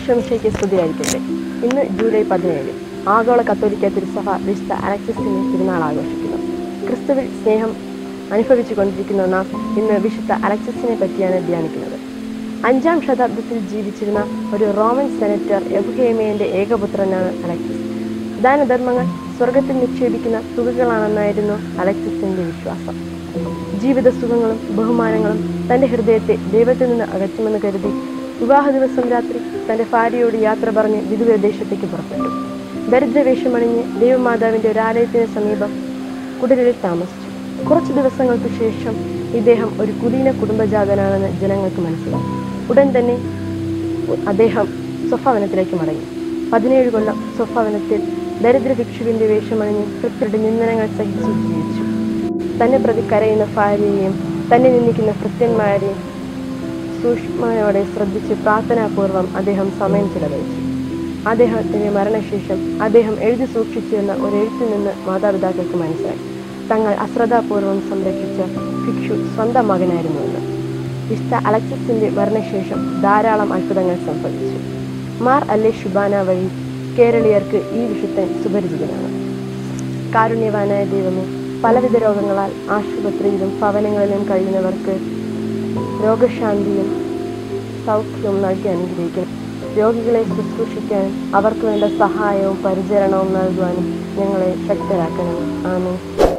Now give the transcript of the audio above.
ഈശോമിശയ്ക്ക് സ്തുതിയായിരിക്കട്ടെ ഇന്ന് ജൂലൈ പതിനേഴ് ആഗോള കത്തോലിക്ക തിരുസഭ വിശുദ്ധ അലക്സിസിന്റെ തിരുനാൾ ആഘോഷിക്കുന്നു ക്രിസ്തുവിൽ സ്നേഹം അനുഭവിച്ചു കൊണ്ടിരിക്കുന്ന നാം ഇന്ന് വിശുദ്ധ അലക്സിസിനെ പറ്റിയാണ് ധ്യാനിക്കുന്നത് അഞ്ചാം ശതാബ്ദത്തിൽ ജീവിച്ചിരുന്ന ഒരു റോമൻ സെനറ്റർ എബുഹേമിയന്റെ ഏകപുത്രനാണ് അലക്സിസ് ദാനധർമ്മങ്ങൾ സ്വർഗത്തിൽ നിക്ഷേപിക്കുന്ന തുകകളാണെന്നായിരുന്നു അലക്സിസിന്റെ വിശ്വാസം ജീവിത സുഖങ്ങളും ബഹുമാനങ്ങളും തന്റെ ഹൃദയത്തെ ദൈവത്തിൽ നിന്ന് അകറ്റുമെന്ന് കരുതി വിവാഹ ദിവസം രാത്രി തന്റെ ഭാര്യയോട് യാത്ര പറഞ്ഞ് വിദൂരദേശത്തേക്ക് പുറപ്പെട്ടു ദരിദ്രവേഷമണിഞ്ഞ് ദൈവമാതാവിന്റെ ഒരു ആലയത്തിന് സമീപം കുടിലിൽ താമസിച്ചു കുറച്ചു ദിവസങ്ങൾക്ക് ശേഷം ഇദ്ദേഹം ഒരു കുലീന കുടുംബജാതനാണെന്ന് ജനങ്ങൾക്ക് മനസ്സിലായി ഉടൻ തന്നെ അദ്ദേഹം സ്വഭാവനത്തിലേക്ക് മടങ്ങി പതിനേഴ് കൊല്ലം സ്വഭാവനത്തിൽ ദരിദ്ര ഭിക്ഷുവിന്റെ വേഷമണിഞ്ഞ് കൃത്യരുടെ നിന്ദനങ്ങൾ സഹിച്ചു ജീവിച്ചു തന്നെ പ്രതി കരയുന്ന ഭാര്യയെയും തന്നെ നിന്ദിക്കുന്ന ഭൃത്യന്മാരെയും സൂക്ഷ്മയോടെ ശ്രദ്ധിച്ച് പ്രാർത്ഥനാപൂർവം അദ്ദേഹം സമയം ചിലവഴിച്ചു അദ്ദേഹത്തിന്റെ മരണശേഷം അദ്ദേഹം എഴുതി സൂക്ഷിച്ചിരുന്ന ഒരു എഴുത്തിൽ നിന്ന് മാതാപിതാക്കൾക്ക് മനസ്സിലായി തങ്ങൾ അശ്രദ്ധാപൂർവം സംരക്ഷിച്ച ഭിക്ഷു സ്വന്തം മകനായിരുന്നുവെന്ന് വിശുദ്ധ അലക്സിസിന്റെ മരണശേഷം ധാരാളം അത്ഭുതങ്ങൾ സംഭവിച്ചു മാർ അല്ലെ ഷുബാന വഴി കേരളീയർക്ക് ഈ വിശുദ്ധൻ സുപരിചിതനാണ് കാരുണ്യവാനായ ദൈവമേ പലവിധ രോഗങ്ങളാൽ ആശുപത്രിയിലും ഭവനങ്ങളിലും കഴിയുന്നവർക്ക് രോഗശാന്തിയും സൗഖ്യവും നൽകി അനുഗ്രഹിക്കണം രോഗികളെ ശുശ്രൂഷിക്കാനും അവർക്ക് വേണ്ട സഹായവും പരിചരണവും നൽകുവാനും ഞങ്ങളെ ശക്തരാക്കണം ആമേ